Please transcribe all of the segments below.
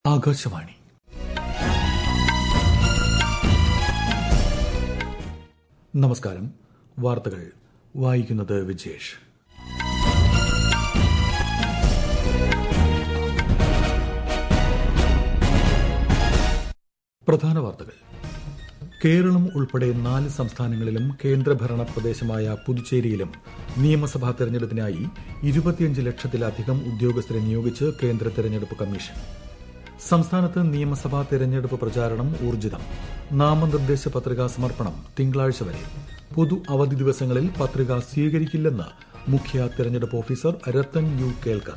ആകാശവാണി നമസ്കാരം വാർത്തകൾ വായിക്കുന്നത് വിജേഷ് പ്രധാന വാർത്തകൾ കേരളം ഉൾപ്പെടെ നാല് സംസ്ഥാനങ്ങളിലും കേന്ദ്രഭരണ പ്രദേശമായ പുതുച്ചേരിയിലും നിയമസഭാ തെരഞ്ഞെടുപ്പിനായി ഇരുപത്തിയഞ്ച് ലക്ഷത്തിലധികം ഉദ്യോഗസ്ഥരെ നിയോഗിച്ച് കേന്ദ്ര തെരഞ്ഞെടുപ്പ് കമ്മീഷൻ സംസ്ഥാനത്ത് നിയമസഭാ തെരഞ്ഞെടുപ്പ് പ്രചാരണം ഊർജിതം നാമനിർദ്ദേശ പത്രികാ സമർപ്പണം തിങ്കളാഴ്ച വരെ പൊതു അവധി ദിവസങ്ങളിൽ പത്രിക സ്വീകരിക്കില്ലെന്ന് മുഖ്യ തെരഞ്ഞെടുപ്പ് ഓഫീസർ രത്തൻ യു കേൽക്കർ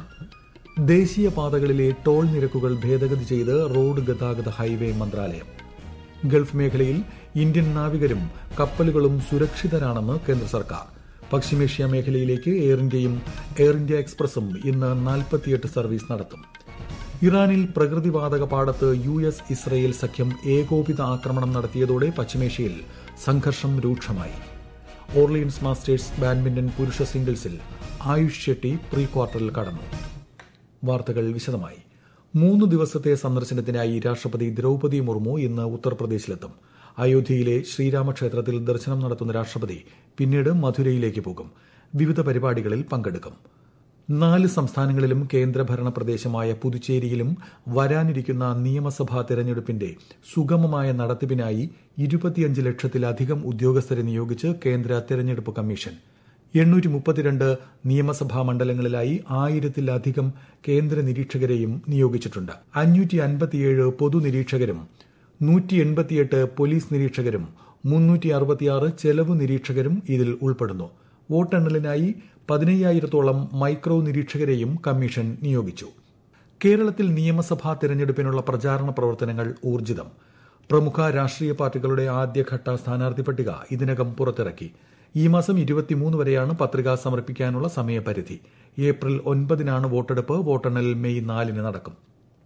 ദേശീയ പാതകളിലെ ടോൾ നിരക്കുകൾ ഭേദഗതി ചെയ്ത് റോഡ് ഗതാഗത ഹൈവേ മന്ത്രാലയം ഗൾഫ് മേഖലയിൽ ഇന്ത്യൻ നാവികരും കപ്പലുകളും സുരക്ഷിതരാണെന്ന് കേന്ദ്ര സർക്കാർ പശ്ചിമേഷ്യ മേഖലയിലേക്ക് എയർ ഇന്ത്യയും എയർ ഇന്ത്യ എക്സ്പ്രസും ഇന്ന് നാൽപ്പത്തിയെട്ട് സർവീസ് നടത്തും ഇറാനിൽ പ്രകൃതിവാതക പാടത്ത് യു എസ് ഇസ്രയേൽ സഖ്യം ഏകോപിത ആക്രമണം നടത്തിയതോടെ പശ്ചിമേഷ്യയിൽ സംഘർഷം രൂക്ഷമായി ഓർലിയൻസ് മാസ്റ്റേഴ്സ് ബാഡ്മിന്റൺ പുരുഷ സിംഗിൾസിൽ ആയുഷ് ഷെട്ടി പ്രീ ക്വാർട്ടറിൽ കടന്നു വാർത്തകൾ വിശദമായി മൂന്ന് ദിവസത്തെ സന്ദർശനത്തിനായി രാഷ്ട്രപതി ദ്രൌപതി മുർമു ഇന്ന് ഉത്തർപ്രദേശിലെത്തും അയോധ്യയിലെ ശ്രീരാമക്ഷേത്രത്തിൽ ദർശനം നടത്തുന്ന രാഷ്ട്രപതി പിന്നീട് മധുരയിലേക്ക് പോകും വിവിധ പരിപാടികളിൽ പങ്കെടുക്കും നാല് സംസ്ഥാനങ്ങളിലും കേന്ദ്രഭരണ പ്രദേശമായ പുതുച്ചേരിയിലും വരാനിരിക്കുന്ന നിയമസഭാ തെരഞ്ഞെടുപ്പിന്റെ സുഗമമായ നടത്തിപ്പിനായി ഇരുപത്തിയഞ്ച് ലക്ഷത്തിലധികം ഉദ്യോഗസ്ഥരെ നിയോഗിച്ച് കേന്ദ്ര തെരഞ്ഞെടുപ്പ് കമ്മീഷൻ എണ്ണൂറ്റി മുപ്പത്തിരണ്ട് നിയമസഭാ മണ്ഡലങ്ങളിലായി ആയിരത്തിലധികം കേന്ദ്ര നിരീക്ഷകരെയും നിയോഗിച്ചിട്ടുണ്ട് അഞ്ഞൂറ്റി അൻപത്തിയേഴ് പൊതുനിരീക്ഷകരും നൂറ്റി എൺപത്തിയെട്ട് പോലീസ് നിരീക്ഷകരും മുന്നൂറ്റി അറുപത്തിയാറ് ചെലവ് നിരീക്ഷകരും ഇതിൽ ഉൾപ്പെടുന്നു വോട്ടെണ്ണലിനായി പതിനയ്യായിരത്തോളം മൈക്രോ നിരീക്ഷകരെയും കമ്മീഷൻ നിയോഗിച്ചു കേരളത്തിൽ നിയമസഭാ തെരഞ്ഞെടുപ്പിനുള്ള പ്രചാരണ പ്രവർത്തനങ്ങൾ ഊർജിതം പ്രമുഖ രാഷ്ട്രീയ പാർട്ടികളുടെ ആദ്യഘട്ട സ്ഥാനാർത്ഥി പട്ടിക ഇതിനകം പുറത്തിറക്കി ഈ മാസം ഇരുപത്തിമൂന്ന് വരെയാണ് പത്രിക സമർപ്പിക്കാനുള്ള സമയപരിധി ഏപ്രിൽ ഒൻപതിനാണ് വോട്ടെടുപ്പ് വോട്ടെണ്ണൽ മെയ് നാലിന് നടക്കും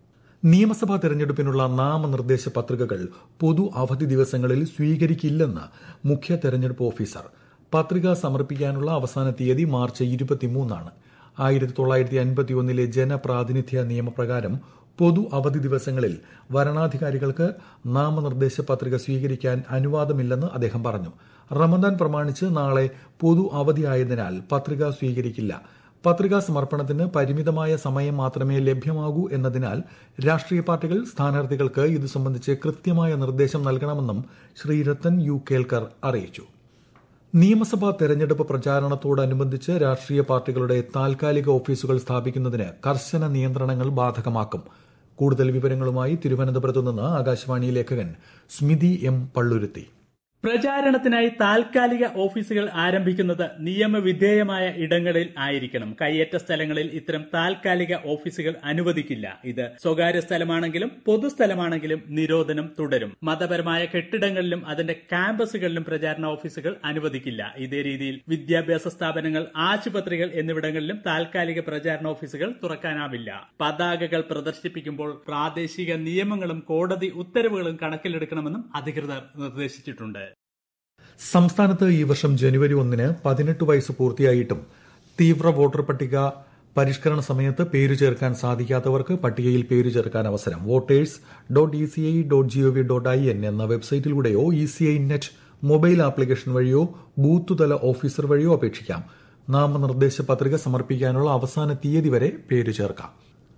നിയമസഭാ തെരഞ്ഞെടുപ്പിനുള്ള നാമനിർദ്ദേശ പത്രികകൾ പൊതു അവധി ദിവസങ്ങളിൽ സ്വീകരിക്കില്ലെന്ന് മുഖ്യ തെരഞ്ഞെടുപ്പ് ഓഫീസർ പത്രിക സമർപ്പിക്കാനുള്ള അവസാന തീയതി മാർച്ച് ഇരുപത്തിമൂന്നാണ് ആയിരത്തി തൊള്ളായിരത്തി അൻപത്തിയൊന്നിലെ ജനപ്രാതിനിധ്യ നിയമപ്രകാരം പൊതു അവധി ദിവസങ്ങളിൽ വരണാധികാരികൾക്ക് നാമനിർദ്ദേശ പത്രിക സ്വീകരിക്കാൻ അനുവാദമില്ലെന്ന് അദ്ദേഹം പറഞ്ഞു റമദാൻ പ്രമാണിച്ച് നാളെ പൊതു അവധിയായതിനാൽ പത്രിക സ്വീകരിക്കില്ല പത്രികാ സമർപ്പണത്തിന് പരിമിതമായ സമയം മാത്രമേ ലഭ്യമാകൂ എന്നതിനാൽ രാഷ്ട്രീയ പാർട്ടികൾ സ്ഥാനാർത്ഥികൾക്ക് ഇത് സംബന്ധിച്ച് കൃത്യമായ നിർദ്ദേശം നൽകണമെന്നും ശ്രീ രത്തൻ യു കേൽക്കർ അറിയിച്ചു നിയമസഭാ തെരഞ്ഞെടുപ്പ് പ്രചാരണത്തോടനുബന്ധിച്ച് രാഷ്ട്രീയ പാർട്ടികളുടെ താൽക്കാലിക ഓഫീസുകൾ സ്ഥാപിക്കുന്നതിന് കർശന നിയന്ത്രണങ്ങൾ ബാധകമാക്കും കൂടുതൽ വിവരങ്ങളുമായി തിരുവനന്തപുരത്തു നിന്ന് ആകാശവാണി ലേഖകൻ സ്മിതി എം പള്ളുരുത്തി പ്രചാരണത്തിനായി താൽക്കാലിക ഓഫീസുകൾ ആരംഭിക്കുന്നത് നിയമവിധേയമായ ഇടങ്ങളിൽ ആയിരിക്കണം കയ്യേറ്റ സ്ഥലങ്ങളിൽ ഇത്തരം താൽക്കാലിക ഓഫീസുകൾ അനുവദിക്കില്ല ഇത് സ്വകാര്യ സ്ഥലമാണെങ്കിലും പൊതുസ്ഥലമാണെങ്കിലും നിരോധനം തുടരും മതപരമായ കെട്ടിടങ്ങളിലും അതിന്റെ ക്യാമ്പസുകളിലും പ്രചാരണ ഓഫീസുകൾ അനുവദിക്കില്ല ഇതേ രീതിയിൽ വിദ്യാഭ്യാസ സ്ഥാപനങ്ങൾ ആശുപത്രികൾ എന്നിവിടങ്ങളിലും താൽക്കാലിക പ്രചാരണ ഓഫീസുകൾ തുറക്കാനാവില്ല പതാകകൾ പ്രദർശിപ്പിക്കുമ്പോൾ പ്രാദേശിക നിയമങ്ങളും കോടതി ഉത്തരവുകളും കണക്കിലെടുക്കണമെന്നും അധികൃതർ നിർദ്ദേശിച്ചിട്ടുണ്ട് സംസ്ഥാനത്ത് ഈ വർഷം ജനുവരി ഒന്നിന് പതിനെട്ട് വയസ്സ് പൂർത്തിയായിട്ടും തീവ്ര വോട്ടർ പട്ടിക പരിഷ്കരണ സമയത്ത് പേരു ചേർക്കാൻ സാധിക്കാത്തവർക്ക് പട്ടികയിൽ പേരു ചേർക്കാൻ അവസരം voters dot E C I dot gov dot I N എന്ന വെബ്സൈറ്റിലൂടെയോ E C I net mobile application വഴിയോ ബൂത്തുതല ഓഫീസർ വഴിയോ അപേക്ഷിക്കാം നാമനിർദ്ദേശ പത്രിക സമർപ്പിക്കാനുള്ള അവസാന തീയതി വരെ പേരു ചേർക്കാം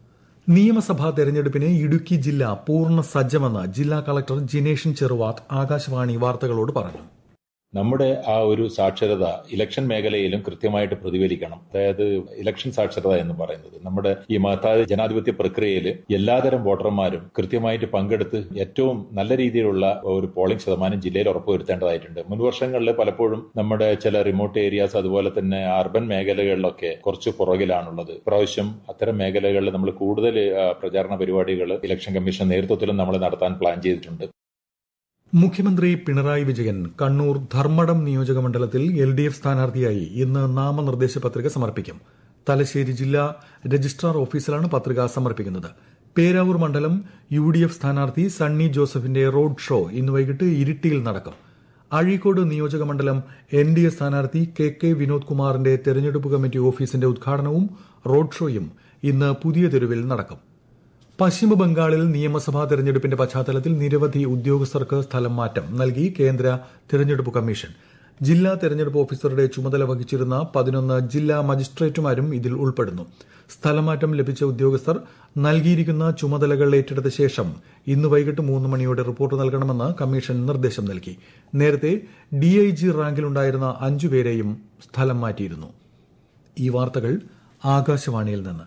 നിയമസഭാ തെരഞ്ഞെടുപ്പിന് ഇടുക്കി ജില്ല പൂർണ്ണ സജ്ജമെന്ന് ജില്ലാ കളക്ടർ ജിനേഷൻ ചെറുവാത്ത് ആകാശവാണി വാർത്തകളോട് പറഞ്ഞു നമ്മുടെ ആ ഒരു സാക്ഷരത ഇലക്ഷൻ മേഖലയിലും കൃത്യമായിട്ട് പ്രതിഫലിക്കണം അതായത് ഇലക്ഷൻ സാക്ഷരത എന്ന് പറയുന്നത് നമ്മുടെ ഈ മഹത്തായ ജനാധിപത്യ പ്രക്രിയയിൽ എല്ലാതരം വോട്ടർമാരും കൃത്യമായിട്ട് പങ്കെടുത്ത് ഏറ്റവും നല്ല രീതിയിലുള്ള ഒരു പോളിംഗ് ശതമാനം ജില്ലയിൽ ഉറപ്പുവരുത്തേണ്ടതായിട്ടുണ്ട് മുൻവർഷങ്ങളിൽ പലപ്പോഴും നമ്മുടെ ചില റിമോട്ട് ഏരിയാസ് അതുപോലെ തന്നെ അർബൻ മേഖലകളിലൊക്കെ കുറച്ച് പുറകിലാണുള്ളത് ഇപ്രാവശ്യം അത്തരം മേഖലകളിൽ നമ്മൾ കൂടുതൽ പ്രചാരണ പരിപാടികൾ ഇലക്ഷൻ കമ്മീഷൻ നേതൃത്വത്തിലും നമ്മൾ നടത്താൻ പ്ലാൻ ചെയ്തിട്ടുണ്ട് മുഖ്യമന്ത്രി പിണറായി വിജയൻ കണ്ണൂർ ധർമ്മടം നിയോജക മണ്ഡലത്തിൽ എൽ ഡി എഫ് സ്ഥാനാർത്ഥിയായി ഇന്ന് നാമനിർദ്ദേശ പത്രിക സമർപ്പിക്കും തലശ്ശേരി ജില്ലാ രജിസ്ട്രാർ ഓഫീസിലാണ് പത്രിക സമർപ്പിക്കുന്നത് പേരാവൂർ മണ്ഡലം യു ഡി എഫ് സ്ഥാനാർത്ഥി സണ്ണി ജോസഫിന്റെ റോഡ് ഷോ ഇന്ന് വൈകിട്ട് ഇരിട്ടിയിൽ നടക്കും അഴീക്കോട് നിയോജക മണ്ഡലം എൻ ഡി എ സ്ഥാനാർത്ഥി കെ കെ വിനോദ് കുമാറിന്റെ തെരഞ്ഞെടുപ്പ് കമ്മിറ്റി ഓഫീസിന്റെ ഉദ്ഘാടനവും റോഡ് ഷോയും ഇന്ന് പുതിയ തെരുവിൽ നടക്കും പശ്ചിമ ബംഗാളിൽ നിയമസഭാ തെരഞ്ഞെടുപ്പിന്റെ പശ്ചാത്തലത്തിൽ നിരവധി ഉദ്യോഗസ്ഥർക്ക് സ്ഥലം മാറ്റം നൽകി കേന്ദ്ര തെരഞ്ഞെടുപ്പ് കമ്മീഷൻ ജില്ലാ തെരഞ്ഞെടുപ്പ് ഓഫീസറുടെ ചുമതല വഹിച്ചിരുന്ന പതിനൊന്ന് ജില്ലാ മജിസ്ട്രേറ്റുമാരും ഇതിൽ ഉൾപ്പെടുന്നു സ്ഥലമാറ്റം ലഭിച്ച ഉദ്യോഗസ്ഥർ നൽകിയിരിക്കുന്ന ചുമതലകൾ ഏറ്റെടുത്ത ശേഷം ഇന്ന് വൈകിട്ട് മൂന്ന് മണിയോടെ റിപ്പോർട്ട് നൽകണമെന്ന് കമ്മീഷൻ നിർദ്ദേശം നൽകി നേരത്തെ ഡിഐജി റാങ്കിലുണ്ടായിരുന്ന അഞ്ചുപേരെയും സ്ഥലം മാറ്റിയിരുന്നു ഈ വാർത്തകൾ ആകാശവാണിയിൽ നിന്ന്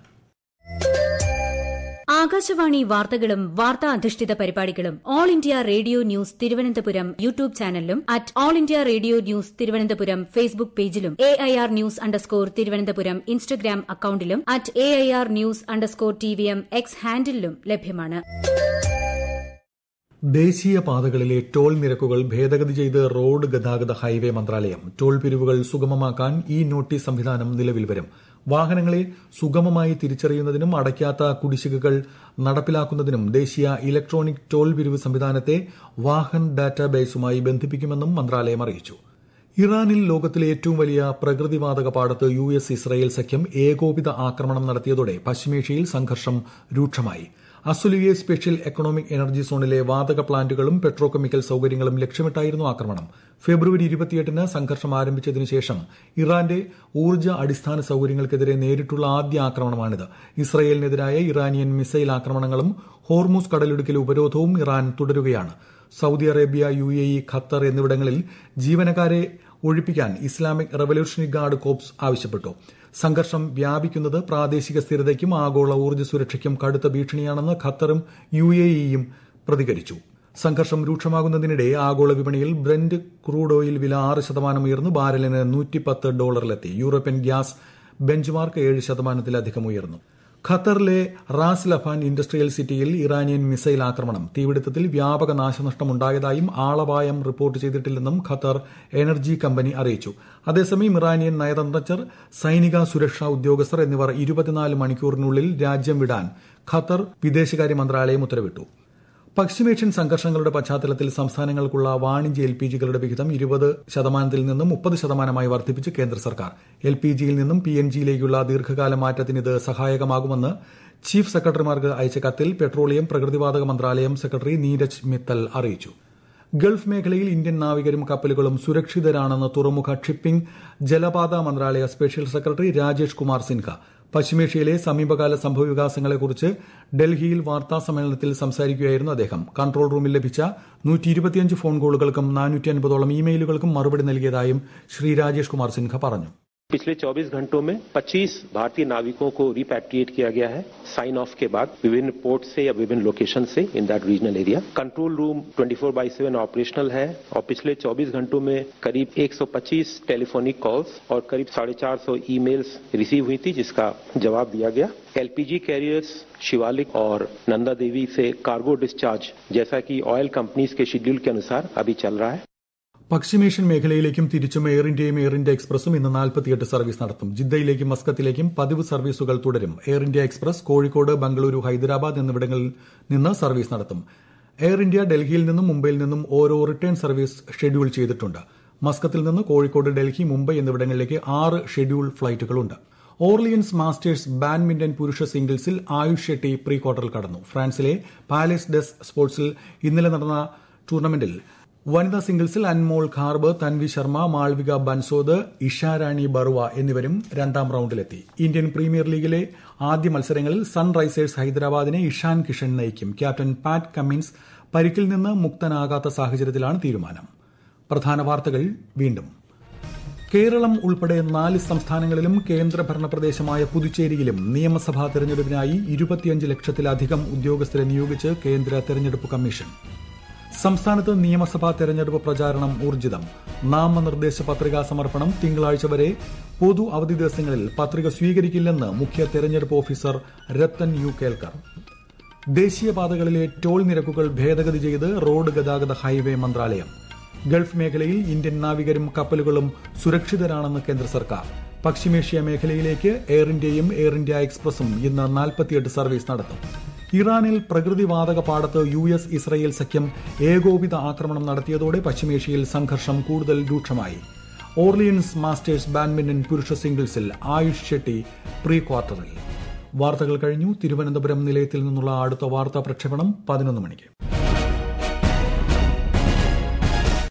ആകാശവാണി വാർത്തകളും വാർത്താ അധിഷ്ഠിത പരിപാടികളും All India Radio News Thiruvananthapuram YouTube ചാനലിലും at All India Radio News Thiruvananthapuram Facebook പേജിലും A I R news underscore Thiruvananthapuram Instagram അക്കൌണ്ടിലും at A I R news underscore T V M X ഹാൻഡിലും ലഭ്യമാണ് ദേശീയ പാതകളിലെ ടോൾ നിരക്കുകൾ ഭേദഗതി ചെയ്ത് റോഡ് ഗതാഗത ഹൈവേ മന്ത്രാലയം ടോൾ പിരിവുകൾ സുഗമമാക്കാൻ ഈ നോട്ടീസ് സംവിധാനം നിലവിൽ വരും വാഹനങ്ങളെ സുഗമമായി തിരിച്ചറിയുന്നതിനും അടയ്ക്കാത്ത കുടിശ്ശികകൾ നടപ്പിലാക്കുന്നതിനും ദേശീയ ഇലക്ട്രോണിക് ടോൾ പിരിവ് സംവിധാനത്തെ വാഹൻ ഡാറ്റാബേസുമായി ബന്ധിപ്പിക്കുമെന്നും മന്ത്രാലയം അറിയിച്ചു ഇറാനിൽ ലോകത്തിലെ ഏറ്റവും വലിയ പ്രകൃതിവാതക പാടത്ത് യു എസ് ഇസ്രയേൽ സഖ്യം ഏകോപിത ആക്രമണം നടത്തിയതോടെ പശ്ചിമേഷ്യയിൽ സംഘർഷം രൂക്ഷമായി അസുലിയെ സ്പെഷ്യൽ എക്കണോമിക് എനർജി സോണിലെ വാതക പ്ലാന്റുകളും പെട്രോ കെമിക്കൽ സൌകര്യങ്ങളും ലക്ഷ്യമിട്ടായിരുന്നു ആക്രമണം ഫെബ്രുവരി ഇരുപത്തിയെട്ടിന് സംഘർഷം ആരംഭിച്ചതിനു ശേഷം ഇറാന്റെ ഊർജ്ജ അടിസ്ഥാന സൌകര്യങ്ങൾക്കെതിരെ നേരിട്ടുള്ള ആദ്യ ആക്രമണമാണിത് ഇസ്രയേലിനെതിരായ ഇറാനിയൻ മിസൈൽ ആക്രമണങ്ങളും ഹോർമൂസ് കടലിടുക്കിലെ ഉപരോധവും ഇറാൻ തുടരുകയാണ് Saudi Arabia U A E Qatar എന്നിവിടങ്ങളിൽ ജീവനക്കാരെ ഒഴിപ്പിക്കാൻ ഇസ്ലാമിക് റവല്യൂഷണറി ഗാർഡ് കോപ്സ് ആവശ്യപ്പെട്ടു സംഘർഷം വ്യാപിക്കുന്നത് പ്രാദേശിക സ്ഥിരതയ്ക്കും ആഗോള ഊർജ്ജ സുരക്ഷയ്ക്കും കടുത്ത ഭീഷണിയാണെന്ന് ഖത്തറും യു എ ഇയും പ്രതികരിച്ചു സംഘർഷം രൂക്ഷമാകുന്നതിനിടെ ആഗോള വിപണിയിൽ ബ്രന്റ് ക്രൂഡ് ഓയിൽ വില ആറ് ശതമാനം ഉയർന്ന് ബാരലിന് നൂറ്റിപ്പത്ത് ഡോളറിലെത്തി യൂറോപ്യൻ ഗ്യാസ് ബെഞ്ച് ഏഴ് ശതമാനത്തിലധികം ഉയർന്നു ഖത്തറിലെ റാസ് ലഫാൻ ഇൻഡസ്ട്രിയൽ സിറ്റിയിൽ ഇറാനിയൻ മിസൈൽ ആക്രമണം തീപിടുത്തത്തിൽ വ്യാപക നാശനഷ്ടമുണ്ടായതായും ആളപായം റിപ്പോർട്ട് ചെയ്തിട്ടില്ലെന്നും ഖത്തർ എനർജി കമ്പനി അറിയിച്ചു അതേസമയം ഇറാനിയൻ നയതന്ത്രജ്ഞർ സൈനിക സുരക്ഷാ ഉദ്യോഗസ്ഥർ എന്നിവർ ഇരുപത്തിനാല് മണിക്കൂറിനുള്ളിൽ രാജ്യം വിടാൻ ഖത്തർ വിദേശകാര്യ മന്ത്രാലയം ഉത്തരവിട്ടു പശ്ചിമേഷ്യൻ സംഘർഷങ്ങളുടെ പശ്ചാത്തലത്തിൽ സംസ്ഥാനങ്ങൾക്കുള്ള വാണിജ്യ എൽ പി ജികളുടെ വിഹിതം ഇരുപത് ശതമാനത്തിൽ നിന്നും മുപ്പത് ശതമാനമായി വർദ്ധിപ്പിച്ച് കേന്ദ്ര സർക്കാർ എൽ പി ജിയിൽ നിന്നും പി എൻ ജിയിലേക്കുള്ള ദീർഘകാല മാറ്റത്തിന് ഇത് സഹായകമാകുമെന്ന് ചീഫ് സെക്രട്ടറിമാർക്ക് അയച്ച കത്തിൽ പെട്രോളിയം പ്രകൃതിവാതക മന്ത്രാലയം സെക്രട്ടറി നീരജ് മിത്തൽ അറിയിച്ചു ഗൾഫ് മേഖലയിൽ ഇന്ത്യൻ നാവികരും കപ്പലുകളും സുരക്ഷിതരാണെന്ന് തുറമുഖ ഷിപ്പിംഗ് ജലപാത മന്ത്രാലയ സ്പെഷ്യൽ സെക്രട്ടറി രാജേഷ് കുമാർ സിൻഹ പശ്ചിമേഷ്യയിലെ സമീപകാല സംഭവവികാസങ്ങളെക്കുറിച്ച് ഡൽഹിയിൽ വാർത്താ സമ്മേളനത്തിൽ സംസാരിക്കുകയായിരുന്നു അദ്ദേഹം കൺട്രോൾ റൂമിൽ ലഭിച്ച ഫോൺ കോളുകൾക്കും നാനൂറ്റി അൻപതോളം ഇമെയിലുകൾക്കും മറുപടി നൽകിയതായും ശ്രീ രാജേഷ് കുമാർ സിൻഹ പറഞ്ഞു पिछले 24 घंटों में 25 भारतीय नाविकों को रिपैट्रिएट किया गया है साइन ऑफ के बाद विभिन्न पोर्ट से या विभिन्न लोकेशन से in that regional area control room 24 by 7 operational है और पिछले 24 घंटों में करीब 125 टेलीफोनिक कॉल्स और करीब साढ़े चार सौ ईमेल्स रिसीव हुई थी जिसका जवाब दिया गया एलपीजी कैरियर्स शिवालिक और नंदा देवी से कार्गो डिस्चार्ज जैसा कि ऑयल कंपनीज के शेड्यूल के अनुसार अभी चल रहा है പശ്ചിമേഷ്യൻ മേഖലയിലേക്കും തിരിച്ചും എയർ ഇന്ത്യയും എയർ ഇന്ത്യ എക്സ്പ്രസും ഇന്ന് നാൽപ്പത്തിയെട്ട് സർവീസ് നടത്തും ജിദ്ദയിലേക്കും മസ്കത്തിലേക്കും പതിവ് സർവീസുകൾ തുടരും Air India Express Kozhikode Bengaluru Hyderabad എന്നിവിടങ്ങളിൽ നിന്ന് സർവീസ് നടത്തും എയർ ഇന്ത്യ ഡൽഹിയിൽ നിന്നും മുംബൈയിൽ നിന്നും ഓരോ റിട്ടേൺ സർവീസ് ഷെഡ്യൂൾ ചെയ്തിട്ടുണ്ട് മസ്കത്തിൽ നിന്ന് കോഴിക്കോട് ഡൽഹി മുംബൈ എന്നിവിടങ്ങളിലേക്ക് ആറ് ഷെഡ്യൂൾ ഫ്ളൈറ്റുകളുണ്ട് ഓർലിയൻസ് മാസ്റ്റേഴ്സ് ബാഡ്മിന്റൺ പുരുഷ സിംഗിൾസിൽ ആയുഷ് ഷെട്ടി പ്രീ ക്വാർട്ടറിൽ കടന്നു ഫ്രാൻസിലെ പാലസ് ഡെസ് സ്പോർട്സിൽ ഇന്നലെ നടന്ന ടൂർണമെന്റിൽ വനിതാ സിംഗിൾസിൽ അൻമോൾ ഖാർബ് തൻവി ശർമ്മ മാൾവിക ബൻസോദ് ഇഷാരാണി ബറുവ എന്നിവരും രണ്ടാം റൌണ്ടിലെത്തി ഇന്ത്യൻ പ്രീമിയർ ലീഗിലെ ആദ്യ മത്സരങ്ങളിൽ സൺറൈസേഴ്സ് ഹൈദരാബാദിനെ ഇഷാൻ കിഷൻ നയിക്കും ക്യാപ്റ്റൻ പാറ്റ് കമ്മിൻസ് പരിക്കിൽ നിന്ന് മുക്തനാകാത്ത സാഹചര്യത്തിലാണ് തീരുമാനം പ്രധാന വാർത്തകൾ വീണ്ടും കേരളം ഉൾപ്പെടെ നാല് സംസ്ഥാനങ്ങളിലും കേന്ദ്രഭരണ പ്രദേശമായ പുതുച്ചേരിയിലും നിയമസഭാ തെരഞ്ഞെടുപ്പിനായി ഇരുപത്തിയഞ്ച് ലക്ഷത്തിലധികം ഉദ്യോഗസ്ഥരെ നിയോഗിച്ച് കേന്ദ്ര തെരഞ്ഞെടുപ്പ് കമ്മീഷൻ സംസ്ഥാനത്ത് നിയമസഭാ തെരഞ്ഞെടുപ്പ് പ്രചാരണം ഊർജിതം നാമനിർദ്ദേശ പത്രികാ സമർപ്പണം തിങ്കളാഴ്ച വരെ പൊതു അവധി ദിവസങ്ങളിൽ പത്രിക സ്വീകരിക്കില്ലെന്ന് മുഖ്യ തെരഞ്ഞെടുപ്പ് ഓഫീസർ രത്തൻ യു കേൽക്കർ ദേശീയപാതകളിലെ ടോൾ നിരക്കുകൾ ഭേദഗതി ചെയ്ത് റോഡ് ഗതാഗത ഹൈവേ മന്ത്രാലയം ഗൾഫ് മേഖലയിൽ ഇന്ത്യൻ നാവികരും കപ്പലുകളും സുരക്ഷിതരാണെന്ന് കേന്ദ്ര സർക്കാർ പശ്ചിമേഷ്യ മേഖലയിലേക്ക് എയർ ഇന്ത്യയും എയർ ഇന്ത്യ എക്സ്പ്രസും ഇന്ന് നാൽപ്പത്തിയെട്ട് സർവീസ് നടത്തും ഇറാനിൽ പ്രകൃതിവാതക പാടത്ത് യു എസ് ഇസ്രയേൽ സഖ്യം ഏകോപിത ആക്രമണം നടത്തിയതോടെ പശ്ചിമേഷ്യയിൽ സംഘർഷം കൂടുതൽ രൂക്ഷമായി ഓർലിയൻസ് മാസ്റ്റേഴ്സ് ബാഡ്മിന്റൺ പുരുഷ സിംഗിൾസിൽ ആയുഷ് ഷെട്ടി പ്രീ ക്വാർട്ടറിൽ വാർത്തകൾ കഴിഞ്ഞു തിരുവനന്തപുരം നിലയത്തിൽ നിന്നുള്ള അടുത്ത വാർത്താ പ്രക്ഷേപണം പതിനൊന്ന് മണിക്ക്